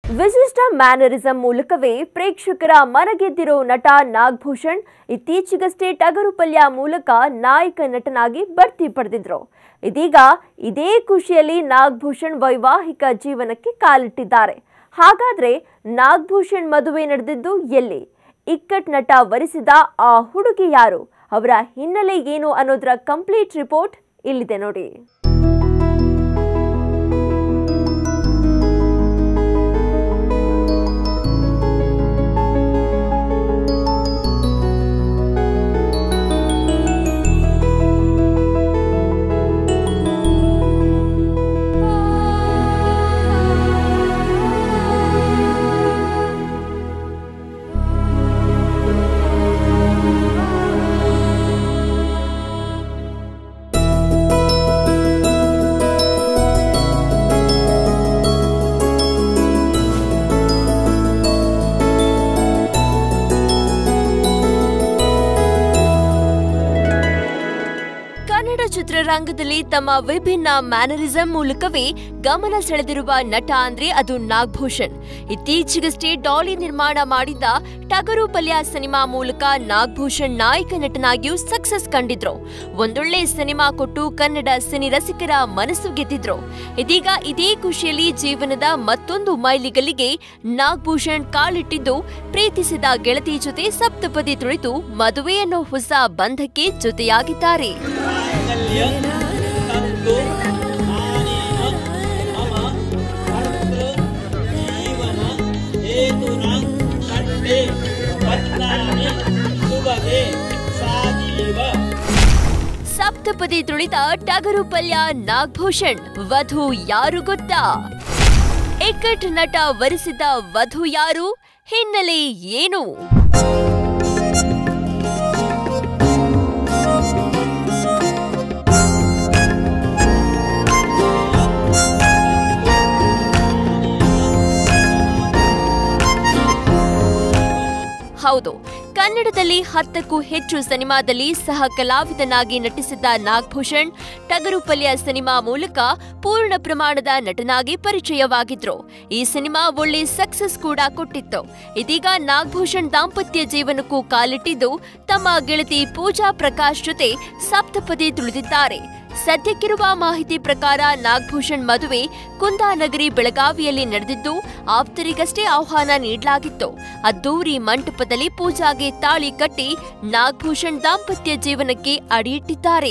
ವಿಶಿಷ್ಟ ಮ್ಯಾನರಿಸಂ ಮೂಲಕವೇ ಪ್ರೇಕ್ಷಕರ ಮನಗೆದ್ದಿರೋ ನಟ ನಾಗಭೂಷಣ್ ಇತ್ತೀಚೆಗಷ್ಟೇ ಟಗರು ಪಲ್ಯ ಮೂಲಕ ನಾಯಕ ನಟನಾಗಿ ಬಡ್ತಿ ಪಡೆದಿದ್ರು ಇದೀಗ ಇದೇ ಖುಷಿಯಲ್ಲಿ ನಾಗಭೂಷಣ್ ವೈವಾಹಿಕ ಜೀವನಕ್ಕೆ ಕಾಲಿಟ್ಟಿದ್ದಾರೆ ಹಾಗಾದ್ರೆ ನಾಗಭೂಷಣ್ ಮದುವೆ ನಡೆದಿದ್ದು ಎಲ್ಲಿ ಇಕ್ಕಟ್ ನಟ ವರಿಸಿದ ಆ ಹುಡುಗಿ ಯಾರು ಅವರ ಹಿನ್ನೆಲೆ ಏನು ಅನ್ನೋದರ ಕಂಪ್ಲೀಟ್ ರಿಪೋರ್ಟ್ ಇಲ್ಲಿದೆ ನೋಡಿ ಕನ್ನಡ ಚಿತ್ರರಂಗದಲ್ಲಿ ತಮ್ಮ ವಿಭಿನ್ನ ಮ್ಯಾನರಿಸಂ ಮೂಲಕವೇ ಗಮನ ಸೆಳೆದಿರುವ ನಟ ಅಂದ್ರೆ ಅದು ನಾಗಭೂಷಣ್ ಇತ್ತೀಚೆಗಷ್ಟೇ ಡಾಲಿ ನಿರ್ಮಾಣ ಮಾಡಿದ್ದ ಟಗರು ಪಲ್ಯ ಸಿನಿಮಾ ಮೂಲಕ ನಾಗಭೂಷಣ್ ನಾಯಕ ನಟನಾಗಿಯೂ ಸಕ್ಸಸ್ ಕಂಡಿದ್ರು ಒಂದೊಳ್ಳೆ ಸಿನಿಮಾ ಕೊಟ್ಟು ಕನ್ನಡ ಸಿನಿ ರಸಿಕರ ಮನಸ್ಸು ಗೆದ್ದಿದ್ರು ಇದೀಗ ಇದೇ ಖುಷಿಯಲ್ಲಿ ಜೀವನದ ಮತ್ತೊಂದು ಮೈಲಿಗಲ್ಲಿಗೆ ನಾಗಭೂಷಣ್ ಕಾಲಿಟ್ಟಿದ್ದು ಪ್ರೀತಿಸಿದ ಗೆಳತಿ ಜೊತೆ ಸಪ್ತಪದಿ ತುಳಿದು ಮದುವೆ ಅನ್ನೋ ಹೊಸ ಬಂಧಕ್ಕೆ ಜೊತೆಯಾಗಿದ್ದಾರೆ ಮಾಂಗಲ್ಯಂ ತಂತು ನಾನೇನ ಮಮ ಭರ್ತೃ ಜೀವನ ಹೇತುನ ಕಂಠೆ ಬದ್ನಾಮಿ ಶುಭಗೆ ಸಾಜೀವ ಸಪ್ತಪದಿ ತುಳಿದ ಟಗರು ಪಲ್ಯ ನಾಗಭೂಷಣ್ ವಧು ಯಾರು ಗೊತ್ತಾ ಇಕ್ಕಟ್ ನಟ ವರಿಸಿದ ವಧು ಯಾರು ಹಿನ್ನೆಲೆ ಏನು ಹೌದು ಕನ್ನಡದಲ್ಲಿ ಹತ್ತಕ್ಕೂ ಹೆಚ್ಚು ಸಿನಿಮಾದಲ್ಲಿ ಸಹ ಕಲಾವಿದನಾಗಿ ನಟಿಸಿದ್ದ ನಾಗಭೂಷಣ್ ಟಗರು ಪಲ್ಯ ಸಿನಿಮಾ ಮೂಲಕ ಪೂರ್ಣ ಪ್ರಮಾಣದ ನಟನಾಗಿ ಪರಿಚಯವಾಗಿದ್ರು ಈ ಸಿನಿಮಾ ಒಳ್ಳೆ ಸಕ್ಸಸ್ ಕೂಡ ಕೊಟ್ಟಿತ್ತು ಇದೀಗ ನಾಗಭೂಷಣ್ ದಾಂಪತ್ಯ ಜೀವನಕ್ಕೂ ಕಾಲಿಟ್ಟಿದ್ದು ತಮ್ಮ ಗೆಳತಿ ಪೂಜಾ ಪ್ರಕಾಶ್ ಜೊತೆ ಸಪ್ತಪದಿ ತುಳಿದಿದ್ದಾರೆ ಸದ್ಯಕ್ಕಿರುವ ಮಾಹಿತಿ ಪ್ರಕಾರ ನಾಗಭೂಷಣ್ ಮದುವೆ ಕುಂದಾನಗರಿ ಬೆಳಗಾವಿಯಲ್ಲಿ ನಡೆದಿದ್ದು ಆಪ್ತರಿಗಷ್ಟೇ ಆಹ್ವಾನ ನೀಡಲಾಗಿತ್ತು ಅದ್ದೂರಿ ಮಂಟಪದಲ್ಲಿ ಪೂಜಾಗೆ ತಾಳಿ ಕಟ್ಟಿ ನಾಗಭೂಷಣ್ ದಾಂಪತ್ಯ ಜೀವನಕ್ಕೆ ಅಡಿಯಿಟ್ಟಿದ್ದಾರೆ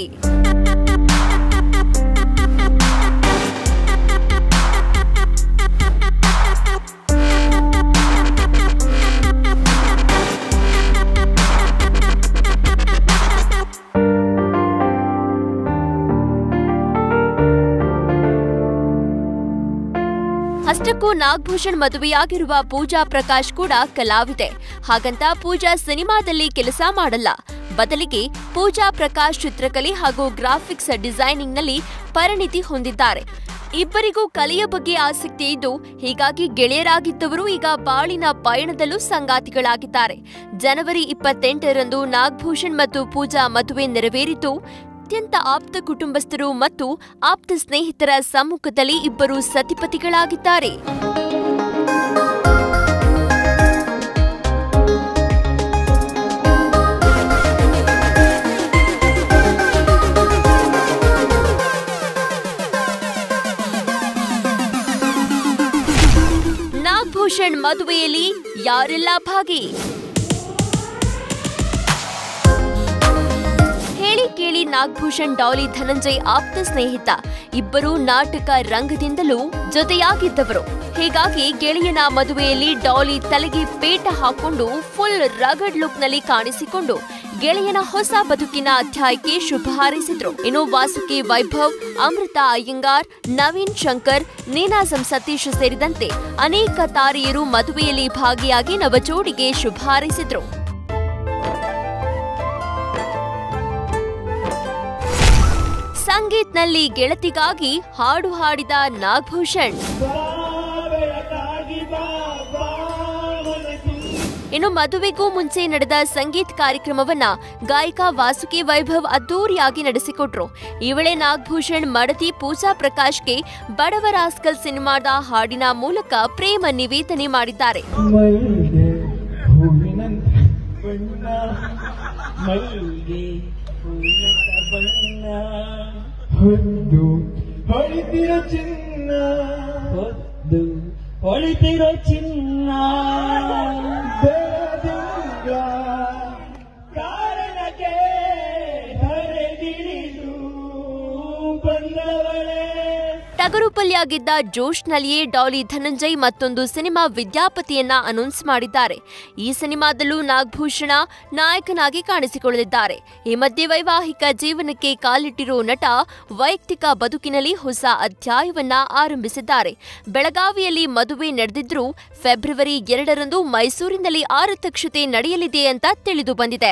ಅಷ್ಟಕ್ಕೂ ನಾಗಭೂಷಣ್ ಮದುವೆಯಾಗಿರುವ ಪೂಜಾ ಪ್ರಕಾಶ್ ಕೂಡ ಕಲಾವಿದೆ ಹಾಗಂತ ಪೂಜಾ ಸಿನಿಮಾದಲ್ಲಿ ಕೆಲಸ ಮಾಡಲ್ಲ ಬದಲಿಗೆ ಪೂಜಾ ಪ್ರಕಾಶ್ ಚಿತ್ರಕಲೆ ಹಾಗೂ ಗ್ರಾಫಿಕ್ಸ್ ಡಿಸೈನಿಂಗ್ನಲ್ಲಿ ಪರಿಣಿತಿ ಹೊಂದಿದ್ದಾರೆ ಇಬ್ಬರಿಗೂ ಕಲೆಯ ಬಗ್ಗೆ ಆಸಕ್ತಿ ಇದ್ದು ಹೀಗಾಗಿ ಗೆಳೆಯರಾಗಿದ್ದವರು ಈಗ ಬಾಳಿನ ಪಯಣದಲ್ಲೂ ಸಂಗಾತಿಗಳಾಗಿದ್ದಾರೆ ಜನವರಿ ಇಪ್ಪತ್ತೆಂಟರಂದು ನಾಗಭೂಷಣ್ ಮತ್ತು ಪೂಜಾ ಮದುವೆ ನೆರವೇರಿತು ಅತ್ಯಂತ ಆಪ್ತ ಕುಟುಂಬಸ್ಥರು ಮತ್ತು ಆಪ್ತ ಸ್ನೇಹಿತರ ಸಮ್ಮುಖದಲ್ಲಿ ಇಬ್ಬರು ಸತಿಪತಿಗಳಾಗಿದ್ದಾರೆ ನಾಗಭೂಷಣ್ ಮದುವೆಯಲ್ಲಿ ಯಾರೆಲ್ಲ ಭಾಗಿ ಹೇಳಿ ಕೇಳಿ ನಾಗಭೂಷಣ್ ಡಾಲಿ ಧನಂಜಯ್ ಆಪ್ತ ಸ್ನೇಹಿತ ಇಬ್ಬರು ನಾಟಕ ರಂಗದಿಂದಲೂ ಜೊತೆಯಾಗಿದ್ದವರು ಹೀಗಾಗಿ ಗೆಳೆಯನ ಮದುವೆಯಲ್ಲಿ ಡಾಲಿ ತಲೆಗೆ ಪೇಟ ಹಾಕೊಂಡು ಫುಲ್ ರಗಡ್ ಲುಕ್ನಲ್ಲಿ ಕಾಣಿಸಿಕೊಂಡು ಗೆಳೆಯನ ಹೊಸ ಬದುಕಿನ ಅಧ್ಯಾಯಕ್ಕೆ ಶುಭ ಹಾರೈಸಿದ್ರು ಇನ್ನು ವಾಸುಕಿ ವೈಭವ್ ಅಮೃತ ಅಯ್ಯಂಗಾರ್ ನವೀನ್ ಶಂಕರ್ ನೀನಾಸಂ ಸತೀಶ್ ಸೇರಿದಂತೆ ಅನೇಕ ತಾರೆಯರು ಮದುವೆಯಲ್ಲಿ ಭಾಗಿಯಾಗಿ ನವಜೋಡಿಗೆ ಶುಭ ಹಾರೈಸಿದ್ರು ಸಂಗೀತ್ನಲ್ಲಿ ಗೆಳತಿಗಾಗಿ ಹಾಡು ಹಾಡಿದ ನಾಗಭೂಷಣ್ ಭಾವಯತಾಗಿ ಬಾ ಭಾವನಗಿ ಇನ್ನು ಮದುವೆಗೂ ಮುಂಚೆ ನಡೆದ ಸಂಗೀತ್ ಕಾರ್ಯಕ್ರಮವನ್ನ ಗಾಯಕ ವಾಸುಕಿ ವೈಭವ್ ಅದ್ದೂರಿಯಾಗಿ ನಡೆಸಿಕೊಟ್ರು ಈ ವೇಳೆ ನಾಗಭೂಷಣ್ ಮಡದಿ ಪೂಜಾ ಪ್ರಕಾಶ್ಗೆ ಬಡವ ರಾಸ್ಕಲ್ ಸಿನಿಮಾದ ಹಾಡಿನ ಮೂಲಕ ಪ್ರೇಮ ನಿವೇದನೆ ಮಾಡಿದ್ದಾರೆ ಮಲ್ಲಿಗೆ ಹೂವಿನಂತ ಬಣ್ಣ ಮಲ್ಲಿಗೆ ಹೂವಿನಂತ ಬಣ್ಣ ಹೊದ್ದು ಹೊಳಿತಿರೋ ಚಿನ್ನ ಹೊದ್ದು ಹೊಳಿತಿರೋ ಚಿನ್ನ ಬೆಳದಿಂಗ ಕಾರಣಕ್ಕೆ ಧರೆಗಿಳಿದು ಬಂದವಳೇ ಟಗರುಪಲ್ಯಾಗಿದ್ದ ಜೋಶ್ನಲ್ಲಿಯೇ ಡಾಲಿ ಧನಂಜಯ್ ಮತ್ತೊಂದು ಸಿನಿಮಾ ವಿದ್ಯಾಪತಿಯನ್ನ ಅನೌನ್ಸ್ ಮಾಡಿದ್ದಾರೆ ಈ ಸಿನಿಮಾದಲ್ಲೂ ನಾಗಭೂಷಣ ನಾಯಕನಾಗಿ ಕಾಣಿಸಿಕೊಳ್ಳಲಿದ್ದಾರೆ ಈ ಮಧ್ಯೆ ವೈವಾಹಿಕ ಜೀವನಕ್ಕೆ ಕಾಲಿಟ್ಟಿರೋ ನಟ ವೈಯಕ್ತಿಕ ಬದುಕಿನಲ್ಲಿ ಹೊಸ ಅಧ್ಯಾಯವನ್ನ ಆರಂಭಿಸಿದ್ದಾರೆ ಬೆಳಗಾವಿಯಲ್ಲಿ ಮದುವೆ ನಡೆದಿದ್ರೂ ಫೆಬ್ರವರಿ ಎರಡರಂದು ಮೈಸೂರಿನಲ್ಲಿ ಆರತಕ್ಷತೆ ನಡೆಯಲಿದೆ ಅಂತ ತಿಳಿದು ಬಂದಿದೆ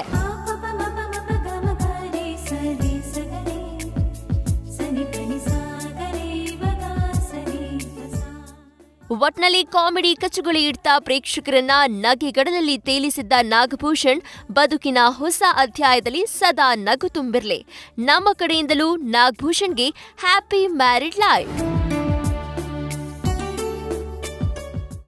ಒಟ್ನಲ್ಲಿ ಕಾಮಿಡಿ ಕಚುಗಳಿ ಇಡ್ತಾ ಪ್ರೇಕ್ಷಕರನ್ನ ನಗೆಗಡಲಲ್ಲಿ ತೇಲಿಸಿದ್ದ ನಾಗಭೂಷಣ್ ಬದುಕಿನ ಹೊಸ ಅಧ್ಯಾಯದಲ್ಲಿ ಸದಾ ನಗು ತುಂಬಿರ್ಲಿ ನಮ್ಮ ಕಡೆಯಿಂದಲೂ ನಾಗಭೂಷಣ್ಗೆ ಹ್ಯಾಪಿ ಮ್ಯಾರಿಡ್ ಲೈಫ್